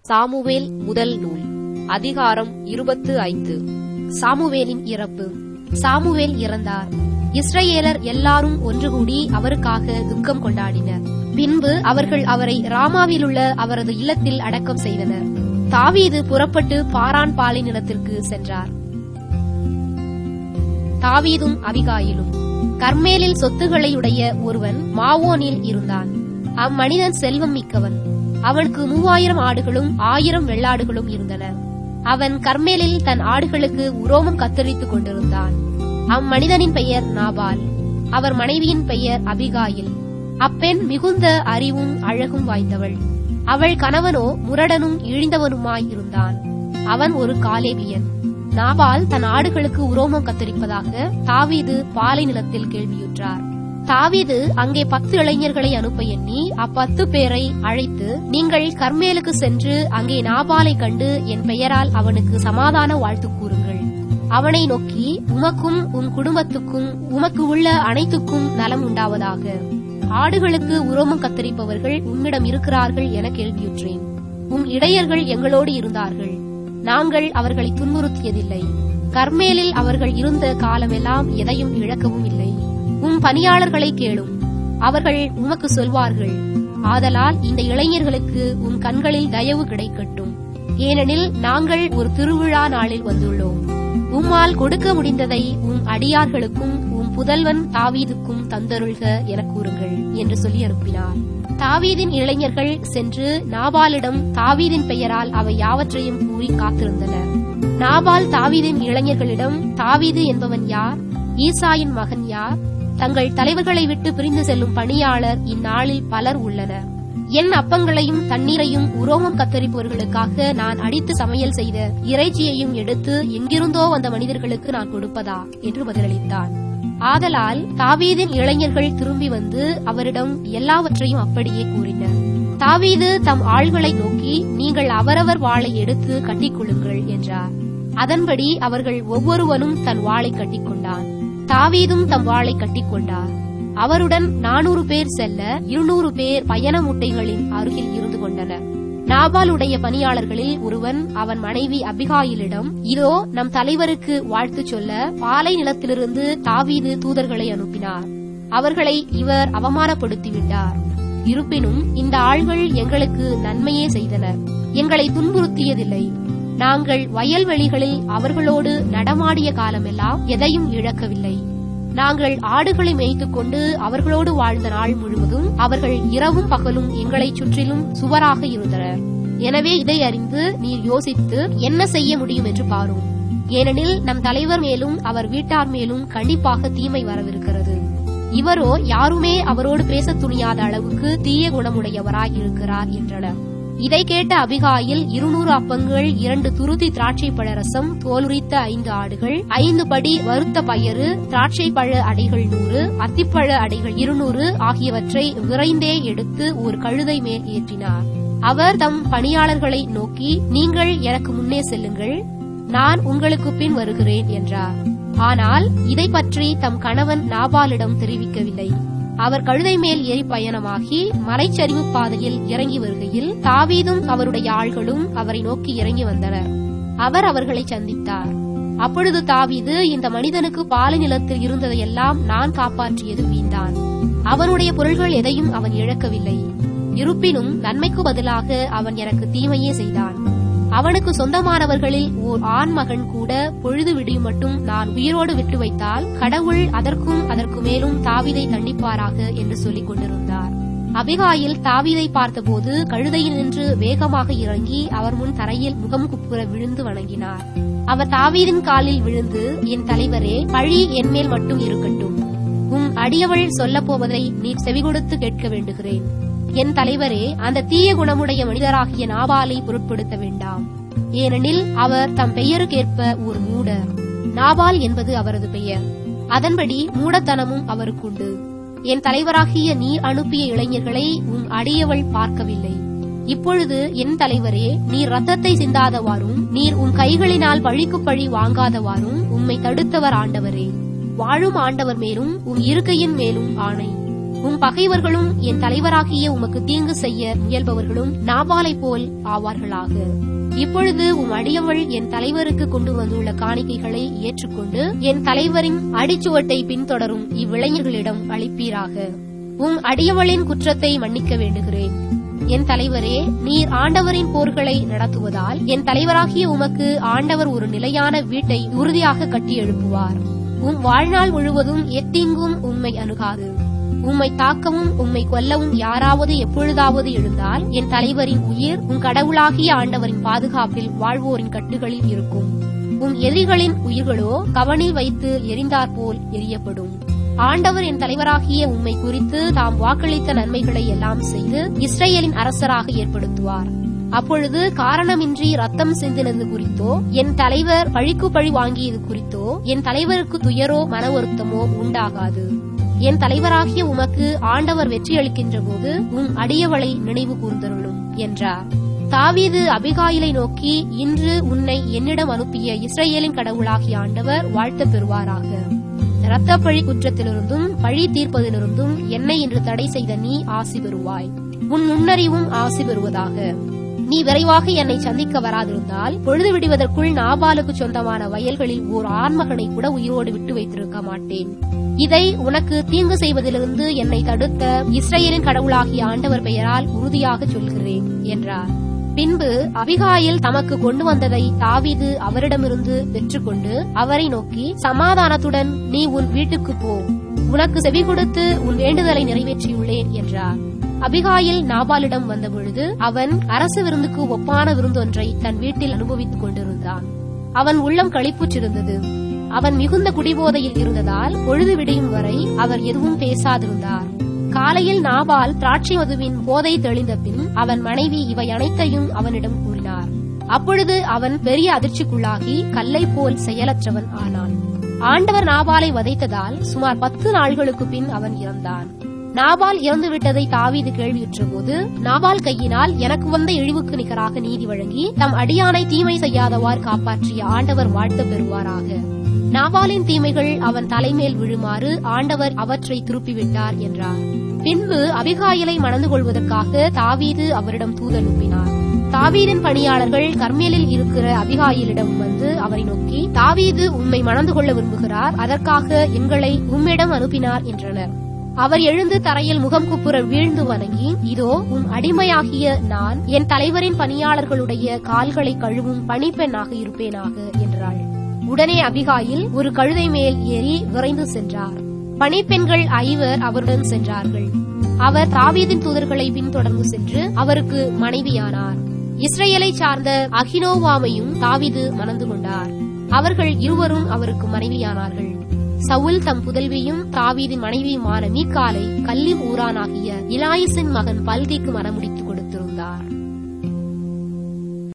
Samuel முதல் நூல் அதிகாரம் இருபத்து ஐந்து சாமுவேலின் இறப்பு சாமுவேல் இறந்தார் இஸ்ரவேலர் எல்லாரும் ஒன்றுகூடி அவருக்காக துக்கம் கொண்டாடினர் பின்பு அவர்கள் அவரை ராமாவிலுள்ள அவரது இல்லத்தில் அடக்கம் செய்தனர் தாவீது புறப்பட்டு பாரான் பாலை நிலத்திற்கு சென்றார் தாவீதும் அபிகாயிலும் கர்மேலில் சொத்துகளையுடைய ஒருவன் மாவோனில் இருந்தான் அம்மனிதன் செல்வம் மிக்கவன் அவனுக்கு மூவாயிரம் ஆடுகளும் ஆயிரம் வெள்ளாடுகளும் இருந்தன அவன் கர்மேலில் தன் ஆடுகளுக்கு உரோமம் கத்தரித்துக் கொண்டிருந்தான் அம்மனிதனின் பெயர் நாபால் அவர் மனைவியின் பெயர் அபிகாயில் அப்பெண் மிகுந்த அறிவும் அழகும் வாய்ந்தவள் அவள் கணவனோ முரடனும் இழிந்தவனுமாய் இருந்தான் அவன் ஒரு காலேபியன் நாபால் தன் ஆடுகளுக்கு உரோமம் கத்தரிப்பதாக தாவீது பாலை நிலத்தில் கேள்வியுற்றார் தாவீது அங்கே பத்து இளைஞர்களை அனுப்ப எண்ணி அப்பத்து பேரை அழைத்து நீங்கள் கர்மேலுக்கு சென்று அங்கே நாபாலை கண்டு என் பெயரால் அவனுக்கு சமாதான வாழ்த்து கூறுங்கள் அவனை நோக்கி உமக்கும் உன் குடும்பத்துக்கும் உமக்கு உள்ள அனைத்துக்கும் நலம் உண்டாவதாக ஆடுகளுக்கு உரோமம் கத்தரிப்பவர்கள் உம்மிடம் இருக்கிறார்கள் என கேள்வியுற்றேன் உம் இடையர்கள் எங்களோடு இருந்தார்கள் நாங்கள் அவர்களை துன்புறுத்தியதில்லை கர்மேலில் அவர்கள் இருந்த காலமெல்லாம் எதையும் இழக்கவும் இல்லை உம் பணியாளர்களை கேளும் அவர்கள் உமக்கு சொல்வார்கள் ஆதலால் இந்த இளைஞர்களுக்கு உன் கண்களில் தயவு கிடைக்கட்டும் ஏனெனில் நாங்கள் ஒரு திருவிழா நாளில் வந்துள்ளோம் உம்மால் கொடுக்க முடிந்ததை உம் அடியார்களுக்கும் உம் புதல்வன் தாவீதுக்கும் தந்தருள்க என கூறுங்கள் என்று சொல்லி அனுப்பினார் தாவீதின் இளைஞர்கள் சென்று நாபாலிடம் தாவீதின் பெயரால் அவை யாவற்றையும் கூறி காத்திருந்தனர் நாபால் தாவீதின் இளைஞர்களிடம் தாவீது என்பவன் யார் ஈசாயின் மகன் யார் தங்கள் தலைவர்களை விட்டு பிரிந்து செல்லும் பணியாளர் இந்நாளில் பலர் உள்ளனர் என் அப்பங்களையும் தண்ணீரையும் உரோமம் கத்தரிப்பவர்களுக்காக நான் அடித்து சமையல் செய்த இறைச்சியையும் எடுத்து எங்கிருந்தோ வந்த மனிதர்களுக்கு நான் கொடுப்பதா என்று பதிலளித்தான் ஆதலால் தாவீதின் இளைஞர்கள் திரும்பி வந்து அவரிடம் எல்லாவற்றையும் அப்படியே கூறினர் தாவீது தம் ஆள்களை நோக்கி நீங்கள் அவரவர் வாளை எடுத்து கட்டிக்கொள்ளுங்கள் என்றார் அதன்படி அவர்கள் ஒவ்வொருவனும் தன் வாளை கட்டிக்கொண்டான் தாவீதும் தம் வாளை கட்டிக்கொண்டார் அவருடன் நானூறு பேர் செல்ல இருநூறு பேர் பயண முட்டைகளின் அருகில் இருந்து கொண்டனர் நாபாலுடைய பணியாளர்களில் ஒருவன் அவன் மனைவி அபிகாயிலிடம் இதோ நம் தலைவருக்கு வாழ்த்து சொல்ல பாலை நிலத்திலிருந்து தாவீது தூதர்களை அனுப்பினார் அவர்களை இவர் அவமானப்படுத்திவிட்டார் இருப்பினும் இந்த ஆள்கள் எங்களுக்கு நன்மையே செய்தனர் எங்களை துன்புறுத்தியதில்லை நாங்கள் வயல்வெளிகளில் அவர்களோடு நடமாடிய காலமெல்லாம் எதையும் இழக்கவில்லை நாங்கள் ஆடுகளை மேய்த்துக் கொண்டு அவர்களோடு வாழ்ந்த நாள் முழுவதும் அவர்கள் இரவும் பகலும் எங்களைச் சுற்றிலும் சுவராக இருந்தனர் எனவே இதை அறிந்து நீர் யோசித்து என்ன செய்ய முடியும் என்று பாரும் ஏனெனில் நம் தலைவர் மேலும் அவர் வீட்டார் மேலும் கண்டிப்பாக தீமை வரவிருக்கிறது இவரோ யாருமே அவரோடு பேசத் துணியாத அளவுக்கு தீய குணமுடையவராய் இருக்கிறார் என்றனர் இதை கேட்ட அபிகாயில் இருநூறு அப்பங்கள் இரண்டு துருதி திராட்சை பழ ரசம் தோலுரித்த ஐந்து ஆடுகள் ஐந்து படி வறுத்த பயறு திராட்சை பழ அடைகள் நூறு அத்திப்பழ அடைகள் இருநூறு ஆகியவற்றை விரைந்தே எடுத்து ஒரு கழுதை மேல் ஏற்றினார் அவர் தம் பணியாளர்களை நோக்கி நீங்கள் எனக்கு முன்னே செல்லுங்கள் நான் உங்களுக்கு பின் வருகிறேன் என்றார் ஆனால் இதை பற்றி தம் கணவன் நாபாலிடம் தெரிவிக்கவில்லை அவர் கழுதை மேல் ஏறி பயணமாகி மலைச்சரிவு பாதையில் இறங்கி வருகையில் தாவீதும் அவருடைய ஆள்களும் அவரை நோக்கி இறங்கி வந்தனர் அவர் அவர்களை சந்தித்தார் அப்பொழுது தாவீது இந்த மனிதனுக்கு பாலை நிலத்தில் இருந்ததையெல்லாம் நான் காப்பாற்றியது வீந்தான் அவனுடைய பொருள்கள் எதையும் அவன் இழக்கவில்லை இருப்பினும் நன்மைக்கு பதிலாக அவன் எனக்கு தீமையே செய்தான் அவனுக்கு சொந்தமானவர்களில் ஓர் ஆண் மகன் கூட பொழுது விடியும் மட்டும் நான் உயிரோடு விட்டு வைத்தால் கடவுள் அதற்கும் அதற்கு மேலும் தாவிதை தண்டிப்பாராக என்று சொல்லிக் கொண்டிருந்தார் அபிகாயில் தாவீதை பார்த்தபோது கழுதையில் நின்று வேகமாக இறங்கி அவர் முன் தரையில் முகம் குப்புற விழுந்து வணங்கினார் அவர் தாவீதின் காலில் விழுந்து என் தலைவரே பழி என்மேல் மட்டும் இருக்கட்டும் உம் அடியவள் சொல்லப் போவதை நீர் செவிகொடுத்து கேட்க வேண்டுகிறேன் என் தலைவரே அந்த தீய குணமுடைய மனிதராகிய நாபாலை பொருட்படுத்த வேண்டாம் ஏனெனில் அவர் தம் பெயருக்கேற்ப ஒரு மூடர் நாபால் என்பது அவரது பெயர் அதன்படி மூடத்தனமும் அவருக்குண்டு என் தலைவராகிய நீர் அனுப்பிய இளைஞர்களை உம் அடியவள் பார்க்கவில்லை இப்பொழுது என் தலைவரே நீர் ரத்தத்தை சிந்தாதவாறும் நீர் உன் கைகளினால் பழிக்கு பழி வாங்காதவாறும் உம்மை தடுத்தவர் ஆண்டவரே வாழும் ஆண்டவர் மேலும் உம் இருக்கையின் மேலும் ஆணை உம் பகைவர்களும் என் தலைவராகிய உமக்கு தீங்கு செய்ய முயல்பவர்களும் நாபாலைப் போல் ஆவார்களாக இப்பொழுது உம் அடியவள் என் தலைவருக்கு கொண்டு வந்துள்ள காணிக்கைகளை ஏற்றுக்கொண்டு என் தலைவரின் அடிச்சுவட்டை பின்தொடரும் இவ்விளைஞர்களிடம் அளிப்பீராக உம் அடியவளின் குற்றத்தை மன்னிக்க வேண்டுகிறேன் என் தலைவரே நீர் ஆண்டவரின் போர்களை நடத்துவதால் என் தலைவராகிய உமக்கு ஆண்டவர் ஒரு நிலையான வீட்டை உறுதியாக கட்டி எழுப்புவார் உம் வாழ்நாள் முழுவதும் எத்தீங்கும் உம்மை அணுகாது உம்மை தாக்கவும் உம்மை கொல்லவும் யாராவது எப்பொழுதாவது எழுந்தால் என் தலைவரின் உயிர் உன் கடவுளாகிய ஆண்டவரின் பாதுகாப்பில் வாழ்வோரின் கட்டுகளில் இருக்கும் உன் எதிரிகளின் உயிர்களோ கவனில் வைத்து எரிந்தாற்போல் எரியப்படும் ஆண்டவர் என் தலைவராகிய உம்மை குறித்து தாம் வாக்களித்த நன்மைகளை எல்லாம் செய்து இஸ்ரேலின் அரசராக ஏற்படுத்துவார் அப்பொழுது காரணமின்றி ரத்தம் சிந்தினது குறித்தோ என் தலைவர் பழிக்கு பழி வாங்கியது குறித்தோ என் தலைவருக்கு துயரோ மன வருத்தமோ உண்டாகாது என் தலைவராகிய உமக்கு ஆண்டவர் வெற்றியளிக்கின்ற போது உம் அடியவளை நினைவு கூர்ந்தருளும் என்றார் தாவீது அபிகாயிலை நோக்கி இன்று உன்னை என்னிடம் அனுப்பிய இஸ்ரேலின் கடவுளாகிய ஆண்டவர் வாழ்த்த பெறுவாராக இரத்தப்பழி குற்றத்திலிருந்தும் பழி தீர்ப்பதிலிருந்தும் என்னை இன்று தடை செய்த நீ ஆசி பெறுவாய் உன் முன்னறிவும் ஆசி பெறுவதாக நீ விரைவாக என்னை சந்திக்க வராதிருந்தால் பொழுது விடுவதற்குள் நாபாலுக்கு சொந்தமான வயல்களில் ஓர் ஆண்மகனை கூட உயிரோடு விட்டு வைத்திருக்க மாட்டேன் இதை உனக்கு தீங்கு செய்வதிலிருந்து என்னை தடுத்த இஸ்ரேலின் கடவுளாகிய ஆண்டவர் பெயரால் உறுதியாக சொல்கிறேன் என்றார் பின்பு அபிகாயில் தமக்கு கொண்டு வந்ததை தாவீது அவரிடமிருந்து பெற்றுக்கொண்டு அவரை நோக்கி சமாதானத்துடன் நீ உன் வீட்டுக்கு போ உனக்கு செவி கொடுத்து உன் வேண்டுதலை நிறைவேற்றியுள்ளேன் என்றார் அபிகாயில் நாபாலிடம் வந்தபொழுது அவன் அரச விருந்துக்கு ஒப்பான விருந்தொன்றை தன் வீட்டில் அனுபவித்துக் கொண்டிருந்தான் அவன் உள்ளம் களிப்புற்றிருந்தது அவன் மிகுந்த குடிபோதையில் இருந்ததால் பொழுது விடியும் வரை அவர் எதுவும் பேசாதிருந்தார் காலையில் நாபால் திராட்சை மதுவின் போதை தெளிந்த பின் அவன் மனைவி இவை அனைத்தையும் அவனிடம் கூறினார் அப்பொழுது அவன் பெரிய அதிர்ச்சிக்குள்ளாகி கல்லை போல் செயலற்றவன் ஆனான் ஆண்டவர் நாபாலை வதைத்ததால் சுமார் பத்து நாள்களுக்கு பின் அவன் இறந்தான் நாபால் இறந்துவிட்டதை தாவீது கேள்வியுற்றபோது நாபால் கையினால் எனக்கு வந்த இழிவுக்கு நிகராக நீதி வழங்கி தம் அடியானை தீமை செய்யாதவாறு காப்பாற்றிய ஆண்டவர் வாழ்த்த பெறுவாராக நாபாலின் தீமைகள் அவன் தலைமேல் விழுமாறு ஆண்டவர் அவற்றை திருப்பிவிட்டார் என்றார் பின்பு அபிகாயிலை மணந்து கொள்வதற்காக தாவீது அவரிடம் தூதனுப்பினார் தாவீதின் பணியாளர்கள் கர்மேலில் இருக்கிற அபிகாயிலிடம் வந்து அவரை நோக்கி தாவீது உம்மை மணந்து கொள்ள விரும்புகிறார் அதற்காக எங்களை உம்மிடம் அனுப்பினார் என்றனர் அவர் எழுந்து தரையில் முகம் குப்புற வீழ்ந்து வணங்கி இதோ உம் அடிமையாகிய நான் என் தலைவரின் பணியாளர்களுடைய கால்களை கழுவும் பணிப்பெண்ணாக இருப்பேனாக என்றாள் உடனே அபிகாயில் ஒரு கழுதை மேல் ஏறி விரைந்து சென்றார் பணிப்பெண்கள் ஐவர் அவருடன் சென்றார்கள் அவர் தாவீதின் தூதர்களை பின்தொடர்ந்து சென்று அவருக்கு மனைவியானார் இஸ்ரேலை சார்ந்த அகினோவாமையும் தாவீது மணந்து கொண்டார் அவர்கள் இருவரும் அவருக்கு மனைவியானார்கள் சவுல் தம் புதல்வியும் தாவீதின் மனைவியுமான மீக்காலை கல்லிம் ஊரானாகிய இலாயிசின் மகன் பல்திக்கு மனமுடித்துக் கொடுத்திருந்தார்